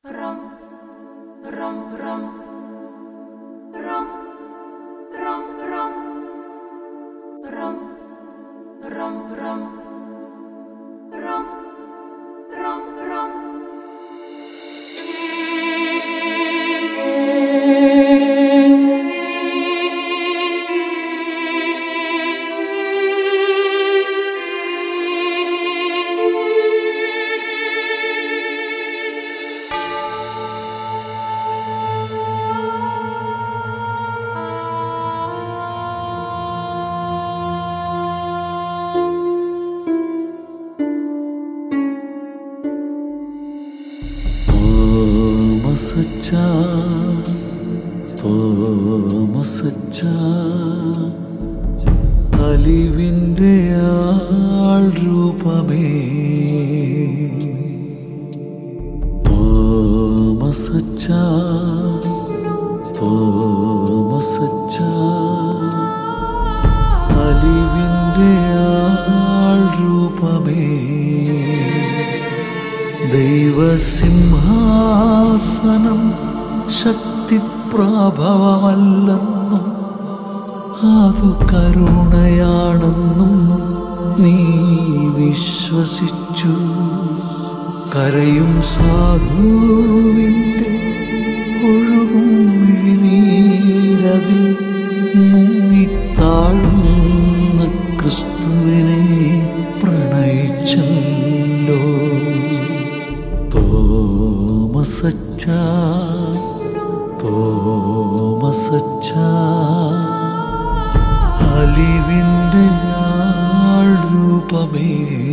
തോമസച്ച തോമസച്ച അലിവിൻ്റെ ആൾ രൂപമേ തോമസച്ച തോമസച്ച അലിവിൻ്റെ ആൾ രൂപമേ ദൈവസിംഹാസനം ശക്തിപ്രാഭവമല്ലെന്നും അതു കരുണയാണെന്നും നീ വിശ്വസിച്ചു കരയും സാധുവിൻ്റെ ഒഴുകും മിഴിനീരതിൽ മുങ്ങിത്താഴുന്ന ക്രിസ്തുവിനെ പ്രണയിച്ചല്ലോ തോമസച്ച തോമസച്ച അലിവിൻ്റെ ആൾ രൂപമേ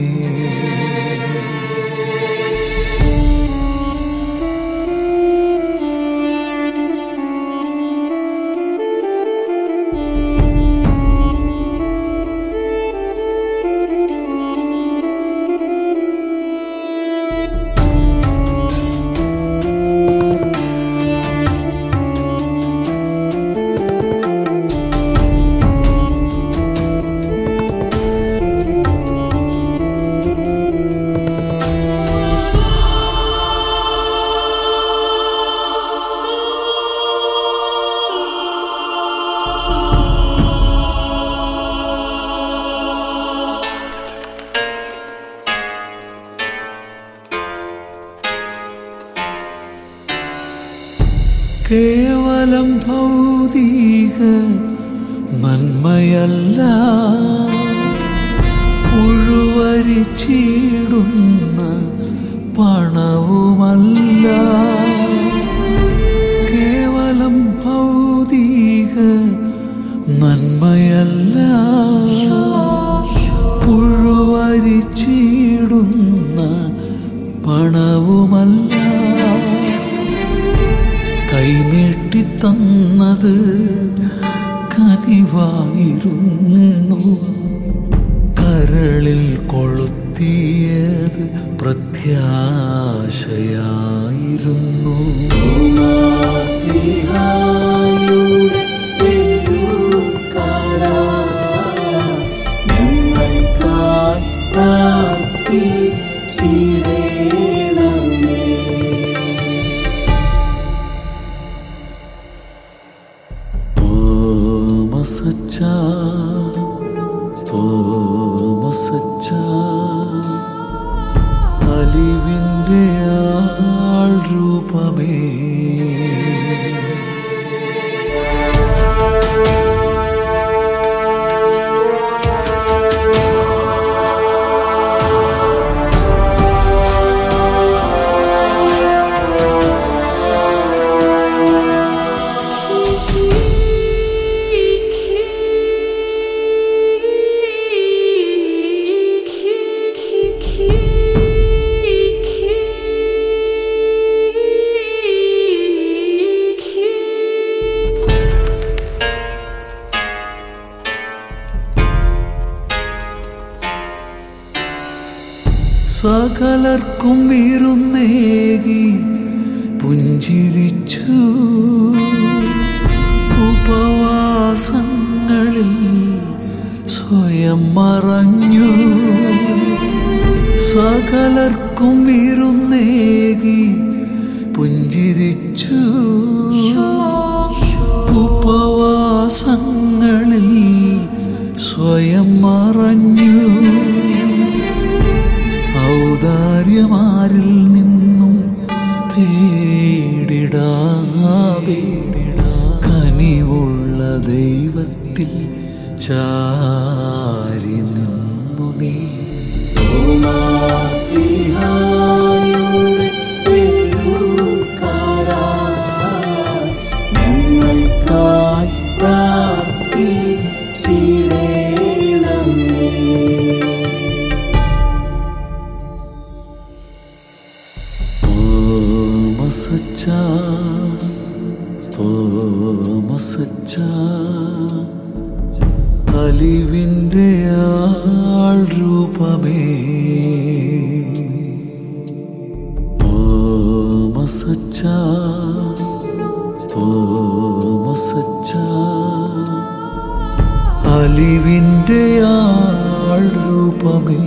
കേവലം ഭൗതിക നന്മയല്ല പുഴുവരിച്ചിടുന്ന പണവുമല്ല കേവലം ഭൗതിക നന്മയല്ല പുഴുവരിച്ചിടുന്ന പണവുമല്ല കൈനീട്ടി തന്നത് കനിവായിരുന്നു കരളിൽ കൊളുത്തിയത് പ്രത്യാശയായിരുന്നു തോമസച്ച തോമസച്ച അലിവിൻ്റെ ആൾ രൂപമേ സകലർക്കും വിരുന്നേകി പുഞ്ചിരിച്ചു ഉപവാസങ്ങളിൽ സ്വയം മറഞ്ഞു സകലർക്കും വിരുന്നേകി പുഞ്ചിരിച്ചു ഉപവാസങ്ങളിൽ സ്വയം മറഞ്ഞു ഔദാര്യമാരിൽ നിന്നും തേടിടാതെ കനിവുള്ള ദൈവത്തിൽ ചാരി നിന്നു നീ ഞങ്ങൾക്കായി പ്രാർത്ഥിച്ചിടേണമേ തോമസച്ച തോമസച്ച അലിവിൻ്റെ ആൾ രൂപമേ തോമസച്ച തോമസച്ച അലിവിൻ്റെ ആൾ രൂപമേ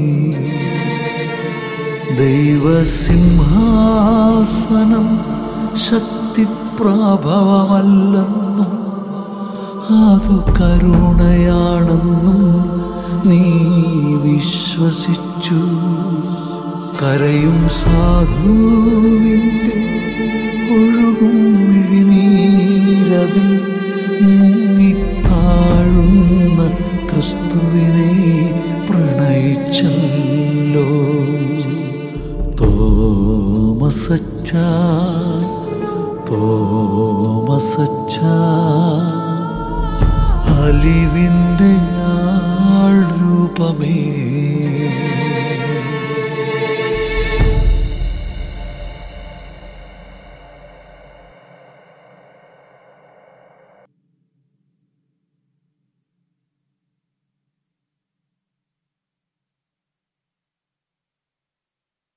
ദൈവസിംഹാസനം ശക്തിപ്രാഭവമല്ലെന്നും അതു കരുണയാണെന്നും നീ വിശ്വസിച്ചു കരയും സാധുവിൻ്റെ ഒഴുകും മിഴിനീരതിൽ മുങ്ങിത്താഴുന്ന ക്രിസ്തുവിനെ പ്രണയിച്ചല്ലോ തോമസച്ച തോമസച്ച അലിവിൻ്റെ ആൾ രൂപമേ